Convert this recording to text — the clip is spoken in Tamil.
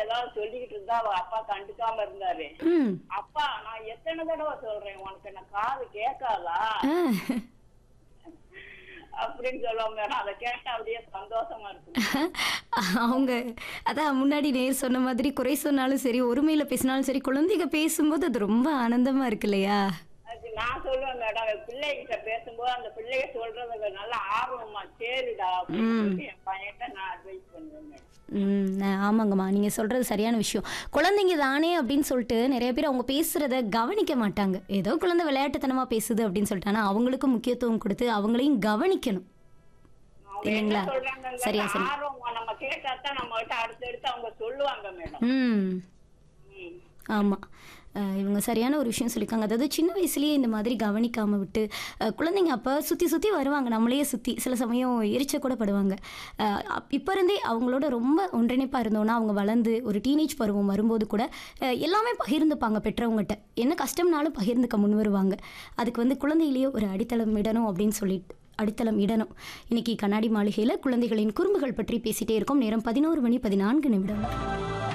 ஏதாவது சொல்லிக்கிட்டு இருந்தா அவ அப்பா கண்டுக்காம இருந்தாரு ம் அப்பா நான் எத்தனை தடவை சொல்றேன் உனக்கு என்ன காது கேட்காதா ஆ. அப்படின்னு சொல்லுவாங்க மேடம் அதை கேட்டா அப்படியே சந்தோஷமா இருக்கு அவங்க அதான் முன்னாடி நேர் சொன்ன மாதிரி குறை சொன்னாலும் சரி ஒருமையில பேசினாலும் சரி குழந்தைங்க பேசும்போது அது ரொம்ப ஆனந்தமா இருக்கு இல்லையா அது நான் சொல்லுவேன் மேடம் என் பிள்ளைகிட்ட பேசும்போது அந்த பிள்ளைய சொல்றதுக்கு நல்ல ஆர்வமா சரிடா அப்படின்னு சொல்லி என் பையன்கிட்ட நான் அட்வைஸ் பண்ணுவேன் மேடம் ம் நா- ஆமாங்கம்மா நீங்கள் சொல்கிறது சரியான விஷயம் குழந்தைங்க தானே அப்படின்னு சொல்லிட்டு நிறைய பேர் அவங்க பேசுகிறத கவனிக்க மாட்டாங்க ஏதோ குழந்தை விளையாட்டுத்தனமாக பேசுது அப்படின்னு சொல்லிட்டு ஆனால் அவங்களுக்கும் முக்கியத்துவம் கொடுத்து அவங்களையும் கவனிக்கணும் அவங்க என்ன இல்லைங்களா? சொல்றாங்க சரியா சொன்னீங்க. ஆர்வமா நம்ம கேட்டா தான் நம்ம கிட்ட அடுத்தடுத்து அவங்க சொல்லுவாங்க மேடம் ம் ம். ஆமாம் இவங்க சரியான ஒரு விஷயம் சொல்லியிருக்காங்க அதாவது சின்ன வயசுலேயே இந்த மாதிரி கவனிக்காமல் விட்டு அஹ், குழந்தைங்க அப்போ சுற்றி சுற்றி வருவாங்க நம்மளையே சுற்றி சில சமயம் எரிச்ச கூட படுவாங்க இப்போ இருந்தே அவங்களோட ரொம்ப ஒன்றிணைப்பாக இருந்தோன்னா அவங்க வளர்ந்து ஒரு டீனேஜ் பருவம் வரும்போது கூட அஹ், எல்லாமே பகிர்ந்துப்பாங்க பெற்றவங்ககிட்ட என்ன கஷ்டம்னாலும் பகிர்ந்துக்க முன் வருவாங்க அதுக்கு வந்து குழந்தையிலேயே ஒரு அடித்தளம் இடணும் அப்படின்னு சொல்லிட்டு அடித்தளம் இடணும் இன்னைக்கு கண்ணாடி மாளிகையில் குழந்தைகளின் குறும்புகள் பற்றி பேசிட்டே இருக்கோம் நேரம் பதினோரு மணி பதினான்கு நிமிடம்